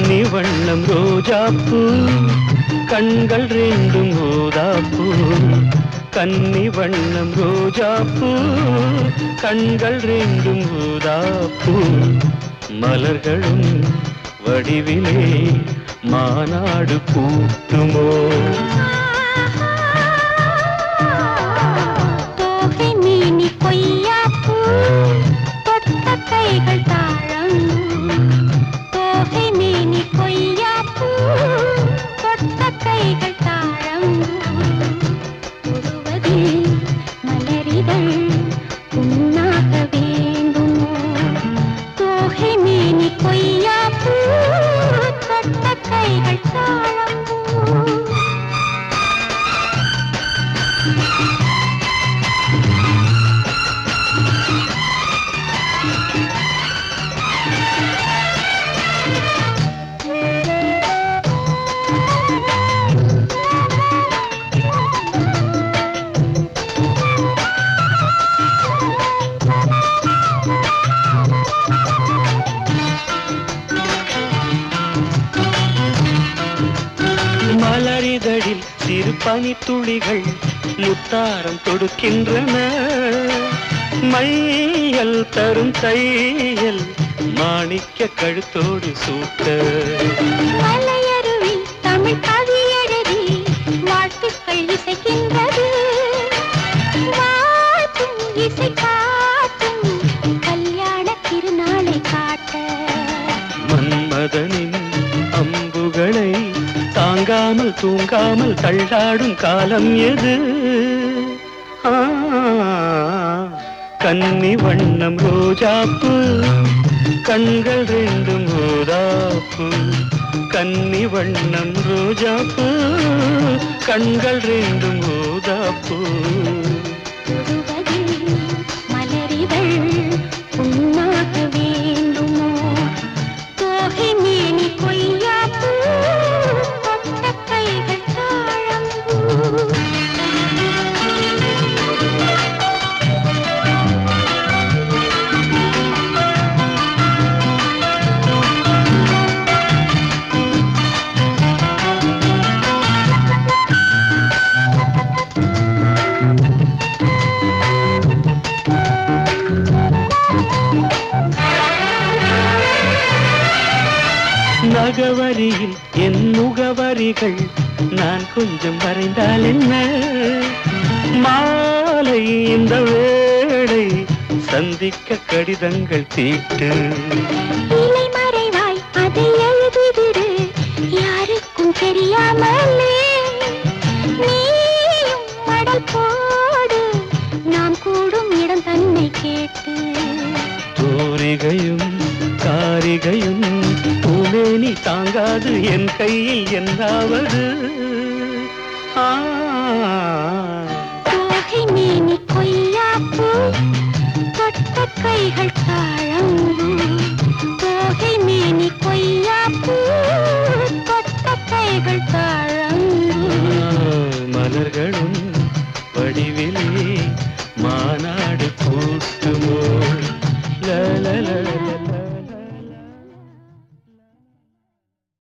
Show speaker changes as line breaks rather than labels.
கன்னி வண்ணம் ரோஜாப்பூ கண்கள் ரெண்டும் ஊதாப்பூ கன்னி வண்ணம் ரோஜாப்பூ கண்கள் ரெண்டும் ஊதாப்பூ மலர்களும் வடிவிலே மாநாடு கூட்டுமோ
தோகை மேனி கொய்யாப்பூ தொட்ட கைகள் தாழம் தோகை மேனி கொய்யாப்பூ தொட்ட கைகள் தாழம் முழுவதில் மலரிதழ் உண்ணாக வேண்டுமோ தோகை மேனி கொய்யாப்பூ தொட்ட கைகள் தாழம்
மலரிதழில் சிறு பனித்துளிகள் முத்தாரம் தொடுக்கின்றன மையல் தரும் தையல் மாணிக்க கழுத்தோடு சூட்ட
மலையருவி தமிழ் கவியழகி வாழ்த்துக்கள் இசைக்கின்றது வாழ்த்தும் இசை காட்டும் கல்யாண திருநாளை காட்ட
மன்மதனின் அம்புகளை தாங்காமல் தூங்காமல் தள்ளாடும் காலம் எது ஆ, கன்னி வண்ணம் ரோஜாப்பு கண்கள் ரெண்டும் ரோதாப்பு கன்னி வண்ணம் ரோஜாப்பு கண்கள் ரெண்டும் ரோதாப்பு
முழுவதில் மலரிதழ் உண்ணாக வேண்டுமோ தோகை மேனி கொய்யாப்பூ தொட்ட கைகள் தாழம்பூ
நகவரியில் என் முகவரிகள் நான் கொஞ்சம் வரைந்தால் என்ன மாலை இந்த வேளை சந்திக்க கடிதங்கள் தீட்டு
இலை மறைவாய் அதை எழுதிவிடு யாருக்கும் தெரியாமலே நீயும் மடல் போடு நாம் கூடும் இடம் தன்னை கேட்டு
தூரிகையும் காரிகையும் பூமேனி தாங்காது என் கையில் என்னாவது ஆ
தோகை மேனி கொய்யாப்பூ தொட்ட கைகள் தாழம்பூ தோகை மேனி கொய்யாப்பூ தொட்ட கைகள் தாழம்பூ
மலர்களும் வடிவிலே மாநாடு கூட்டுமோ ல ல ல ல ல.